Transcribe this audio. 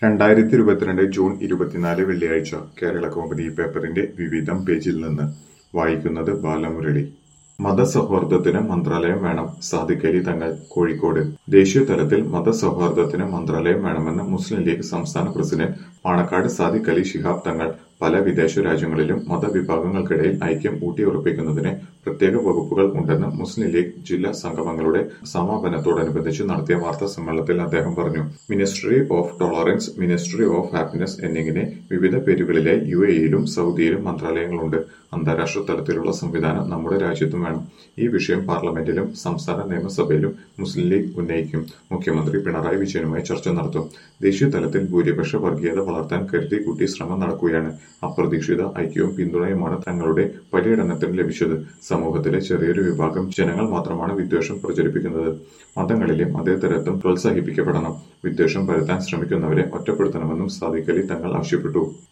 രണ്ടായിരത്തി ഇരുപത്തിരണ്ട് ജൂൺ ഇരുപത്തിനാല് വെള്ളിയാഴ്ച കേരള കൗമുദി പേപ്പറിന്റെ വിവിധം പേജിൽ നിന്ന് വായിക്കുന്നത് ബാലമുരളി മതസൗഹാർദ്ദത്തിന് മന്ത്രാലയം വേണം സാദിഖ് അലി തങ്ങൾ കോഴിക്കോട് ദേശീയ തലത്തിൽ മതസൗഹാർദ്ദത്തിന് മന്ത്രാലയം വേണമെന്ന് മുസ്ലിം ലീഗ് സംസ്ഥാന പ്രസിഡന്റ് പാണക്കാട് സാദിഖ് അലി ശിഹാബ് തങ്ങൾ പല വിദേശ രാജ്യങ്ങളിലും മതവിഭാഗങ്ങൾക്കിടയിൽ ഐക്യം ഊട്ടിയുറപ്പിക്കുന്നതിന് പ്രത്യേക വകുപ്പുകൾ ഉണ്ടെന്ന് മുസ്ലിം ലീഗ് ജില്ലാ സംഗമങ്ങളുടെ സമാപനത്തോടനുബന്ധിച്ച് നടത്തിയ വാർത്താ സമ്മേളനത്തിൽ അദ്ദേഹം പറഞ്ഞു ministry of tolerance ministry of happiness എന്നിങ്ങനെ വിവിധ പേരുകളിലായി യു എയിലും സൗദിയിലും മന്ത്രാലയങ്ങളുണ്ട് അന്താരാഷ്ട്ര തലത്തിലുള്ള സംവിധാനം നമ്മുടെ രാജ്യത്തും വേണം ഈ വിഷയം പാർലമെന്റിലും സംസ്ഥാന നിയമസഭയിലും മുസ്ലിം ലീഗ് ഉന്നയിക്കും മുഖ്യമന്ത്രി പിണറായി വിജയനുമായി ചർച്ച നടത്തും ദേശീയ തലത്തിൽ ഭൂരിപക്ഷ വർഗീയത വളർത്താൻ കരുതി കൂട്ടി ശ്രമം നടക്കുകയാണ് അപ്രതീക്ഷിത ഐക്യവും പിന്തുണയുമാണ് തങ്ങളുടെ പര്യടനത്തിന് ലഭിച്ചത് സമൂഹത്തിലെ ചെറിയൊരു വിഭാഗം ജനങ്ങൾ മാത്രമാണ് വിദ്വേഷം പ്രചരിപ്പിക്കുന്നത് മതങ്ങളിലെ മതേതരത്വം പ്രോത്സാഹിപ്പിക്കപ്പെടണം വിദ്വേഷം പരത്താൻ ശ്രമിക്കുന്നവരെ ഒറ്റപ്പെടുത്തണമെന്നും സാദിഖ് അലി തങ്ങൾ ആവശ്യപ്പെട്ടു